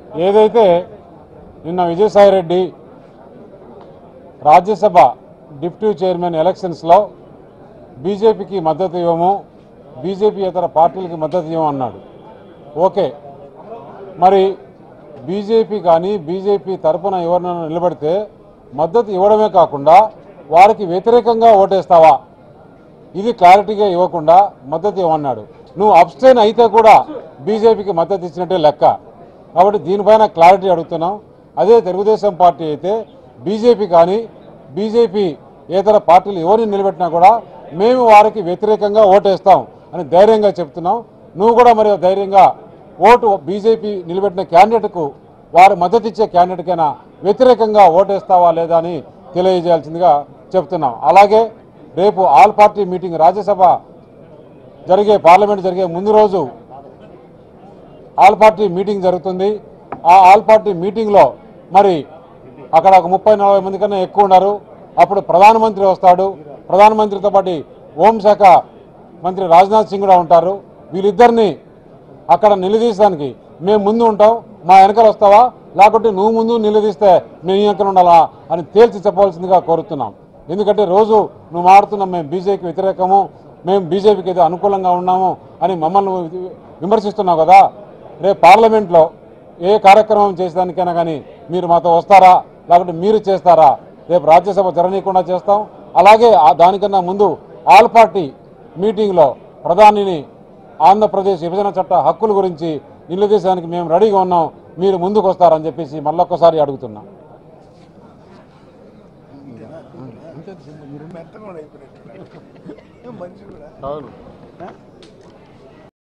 ఏదైతే నిన్న Vijayasai Reddy Rajya Sabha deputy chairman ఎలక్షన్స్లో బీజేపీకి మద్దతు ఇవ్వము బీజేపీ ఇతర పార్టీలకి మద్దతు ఇవ్వము అన్నాడు ఓకే మరి బీజేపీ కానీ బీజేపీ తరపున ఎవరినైనా నిలబడితే మద్దతు ఇవ్వడమే కాకుండా వారికి వ్యతిరేకంగా ఓటేస్తావా ఇది క్లారిటీగా ఇవ్వకుండా మద్దతు ఇవ్వమన్నాడు నువ్వు అబ్స్టైన్ అయితే కూడా బీజేపీకి మద్దతు ఇచ్చినట్టే లెక్క కాబట్టి దీనిపైన క్లారిటీ అడుగుతున్నాం అదే తెలుగుదేశం పార్టీ అయితే బీజేపీ కానీ బీజేపీ ఇతర పార్టీలు ఎవరిని నిలబెట్టినా కూడా మేము వారికి వ్యతిరేకంగా ఓటేస్తాం అని ధైర్యంగా చెప్తున్నాం నువ్వు కూడా మరి ధైర్యంగా ఓటు బీజేపీ నిలబెట్టిన క్యాండిడేట్కు వారు మద్దతు ఇచ్చే క్యాండిడేట్కైనా వ్యతిరేకంగా ఓటేస్తావా లేదా అని తెలియజేయాల్సిందిగా చెప్తున్నాం అలాగే రేపు ఆల్ పార్టీ మీటింగ్ రాజ్యసభ జరిగే పార్లమెంట్ జరిగే ముందు రోజు ఆల్ పార్టీ మీటింగ్ జరుగుతుంది ఆ ఆల్ పార్టీ మీటింగ్లో మరి అక్కడ ఒక ముప్పై నలభై మంది కన్నా ఎక్కువ ఉన్నారు అప్పుడు ప్రధానమంత్రి వస్తాడు ప్రధానమంత్రితో పాటు హోంశాఖ మంత్రి రాజ్నాథ్ సింగ్ కూడా ఉంటారు వీళ్ళిద్దరిని అక్కడ నిలదీసడానికి మేము ముందు ఉంటాం మా వెనకాల వస్తావా లేకుంటే నువ్వు ముందు నిలదీస్తే మేము వెనకాల ఉండాలా అని తేల్చి చెప్పవలసిందిగా కోరుతున్నాం ఎందుకంటే రోజు నువ్వు మాడుతున్నాం మేము బీజేపీకి వ్యతిరేకము మేము బీజేపీకి ఏదో అనుకూలంగా ఉన్నాము అని మమ్మల్ని విమర్శిస్తున్నావు కదా రేపు పార్లమెంట్లో ఏ కార్యక్రమం చేసేదానికైనా కానీ మీరు మాతో వస్తారా లేకుంటే మీరు చేస్తారా రేపు రాజ్యసభ జరగనీయకుండా చేస్తాం అలాగే ఆ దానికన్నా ముందు ఆల్ పార్టీ మీటింగ్లో ప్రధానిని ఆంధ్రప్రదేశ్ విభజన చట్ట హక్కుల గురించి నిలదీసడానికి మేము రెడీగా ఉన్నాం మీరు ముందుకు వస్తారని చెప్పేసి మళ్ళొక్కసారి అడుగుతున్నాం మెత్తగా అయిపోయినట్టు మంచి కూడా అవును